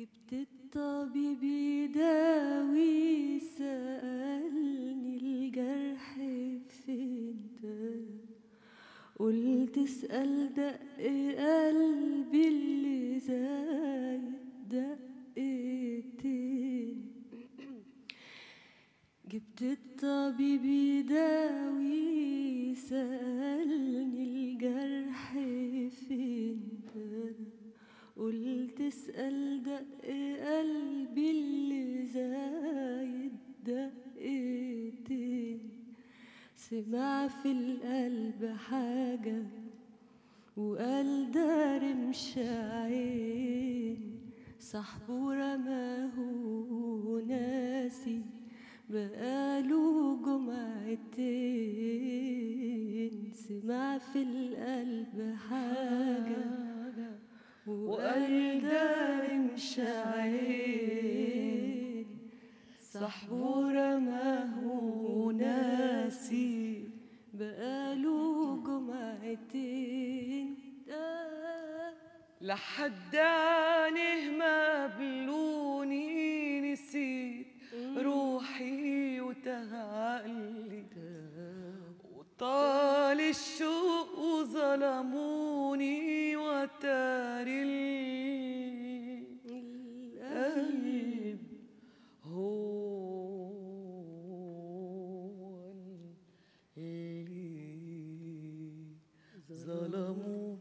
جبت الطبيب يداوي سألني الجرح فين ده قلت اسأل دق قلبي اللي زايد دقتين جبت الطبيب يداوي سألني الجرح فين ده قلت اسأل دق قلبي اللي زايد دقتين سمع في القلب حاجة وقال ده رمش عين صاحبه رماه ناسي بقاله جمعتين سمع في القلب حاجة وقال ده رمش عين صاحبه رماه ناسي بقاله جمعتين آه لحد عينه ما بلوني نسيت روحي وتهقلي وطال الشوق وظلموني وتاري القلب هو اللي ظلموه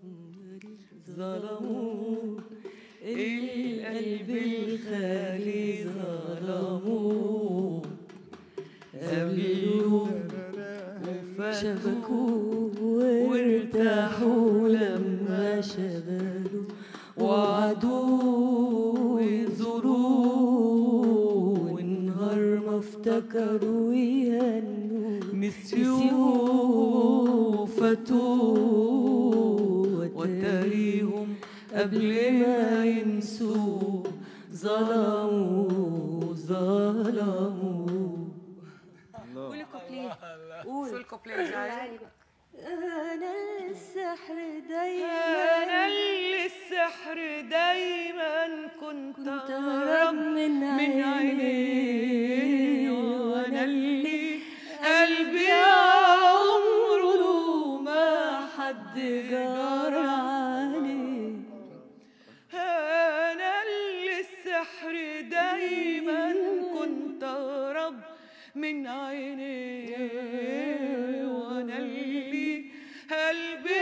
ظلموه القلب الخالي ظلموه قبلوه شبكوه وارتاحوا لما شغلوا وعدوه يزوروه والنهار ما افتكروا يهنوا نسيوه فاتوه وتاريهم قبل ما ينسوه ظلموا ظلموا قولي كوبليه شو قول الكوبليه الجاي انا السحر دايما أنا اللي السحر دايما كنت كنت أهرب أهرب من من عينيه عينيه وأنا اللي قلبي عمره ما حد جار جرى عليه أنا اللي السحر دايما كنت أهرب من عينيه وأنا اللي قلبي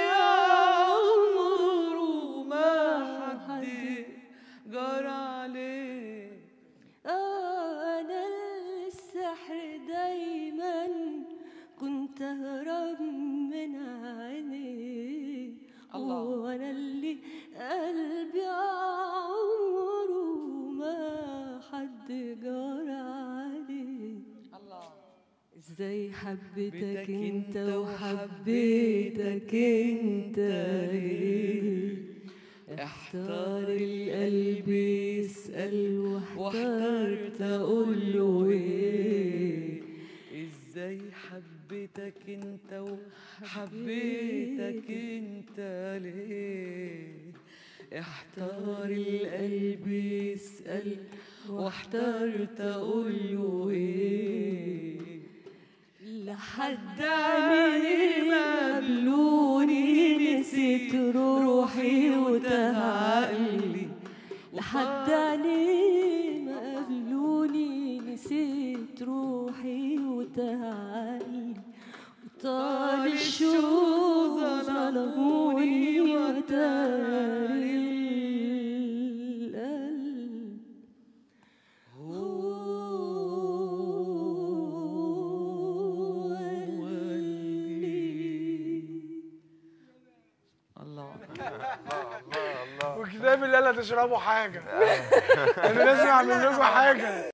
عمره ما حد جرى عليه انا السحر دايما كنت اهرب من عينيه الله. وانا اللي قلبي عمره ما حد جار عليه الله ازاي حبيتك بيتك انت انت وحبيتك انت ليه احتار القلب يسأل واحترت اقول له ايه ازاي حبيتك انت وحبيتك انت ليه احتار القلب يسأل واحترت اقول له ايه لحد عيني ما قبلوني نسيت روحي وتهقلي لحد عيني ما قبلوني نسيت روحي وتهقلي وطال الشوق ظلموني وتاري القلب هو اللي الله وكتاب اللي لا تشربوا حاجه انا لازم اعمل لكم حاجه